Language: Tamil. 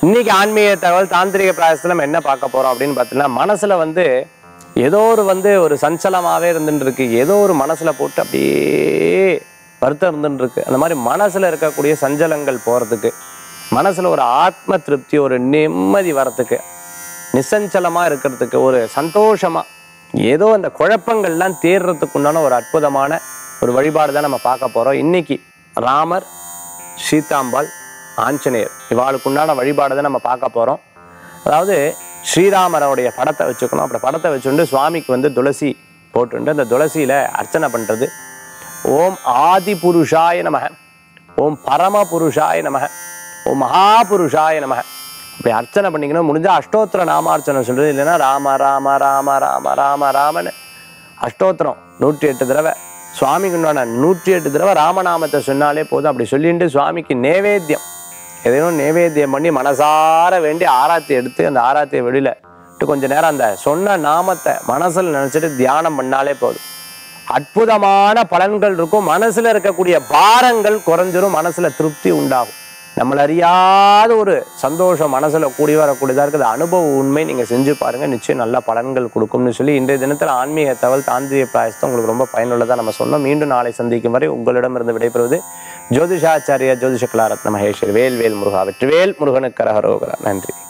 இன்னைக்கு ஆன்மீக தகவல் தாந்திரிக பிராயசத்தில் நம்ம என்ன பார்க்க போறோம் அப்படின்னு பார்த்தீங்கன்னா மனசுல வந்து ஏதோ ஒரு வந்து ஒரு சஞ்சலமாவே இருந்துட்டு இருக்கு ஏதோ ஒரு மனசுல போட்டு அப்படியே வருத்தம் இருந்துட்டு இருக்கு அந்த மாதிரி மனசுல இருக்கக்கூடிய சஞ்சலங்கள் போறதுக்கு மனசுல ஒரு ஆத்ம திருப்தி ஒரு நிம்மதி வரத்துக்கு நிசஞ்சலமா இருக்கிறதுக்கு ஒரு சந்தோஷமா ஏதோ அந்த குழப்பங்கள்லாம் தேர்றதுக்கு உண்டான ஒரு அற்புதமான ஒரு வழிபாடு தான் நம்ம பார்க்க போறோம் இன்னைக்கு ராமர் சீதாம்பாள் ஆஞ்சநேயர் இவாளுக்கு உண்டான வழிபாடு தான் நம்ம பார்க்க போறோம் அதாவது ஸ்ரீராமரோடைய படத்தை வச்சுக்கணும் அப்படி படத்தை வச்சுட்டு சுவாமிக்கு வந்து துளசி போட்டுண்டு அந்த துளசியில அர்ச்சனை பண்றது ஓம் ஆதி புருஷாய நமக ஓம் பரம புருஷாய நமக ஓம் மகாபுருஷாய நமக இப்படி அர்ச்சனை பண்ணிக்கணும் முடிஞ்சா அஷ்டோத்திர நாமார்ச்சனை சொல்றது இல்லைன்னா ராம ராம ராம ராம ராம ராமன்னு அஷ்டோத்திரம் நூற்றி எட்டு தடவை சுவாமிக்கு உண்டான நூற்றி எட்டு தடவை ராமநாமத்தை சொன்னாலே போதும் அப்படி சொல்லிட்டு சுவாமிக்கு நேவேத்தியம் எதையும் நேவேத்தியம் பண்ணி மனசார வேண்டி ஆராத்தி எடுத்து அந்த ஆராத்தியை வெளியில விட்டு கொஞ்ச நேரம் அந்த சொன்ன நாமத்தை மனசுல நினைச்சிட்டு தியானம் பண்ணாலே போதும் அற்புதமான பலன்கள் இருக்கும் மனசுல இருக்கக்கூடிய பாரங்கள் குறைஞ்சிரும் மனசுல திருப்தி உண்டாகும் நம்மள அறியாத ஒரு சந்தோஷம் மனசுல கூடி வரக்கூடியதா இருக்குது அனுபவ உண்மை நீங்க செஞ்சு பாருங்க நிச்சயம் நல்ல பலன்கள் கொடுக்கும்னு சொல்லி இன்றைய தினத்தில் ஆன்மீக தகவல் தாந்திரிய பிராயசத்தை உங்களுக்கு ரொம்ப பயனுள்ளதா நம்ம சொன்னோம் மீண்டும் நாளை சந்திக்கும் வரை உங்களிடமிருந்து விடைபெறுவது ஜோதிஷாச்சாரியா ஜோதிஷ கலாரத்ன மகேஸ்வர் வேல் வேல் முருகா வெற்றிவேல் முருகனுக்கு கரகரோகரா நன்றி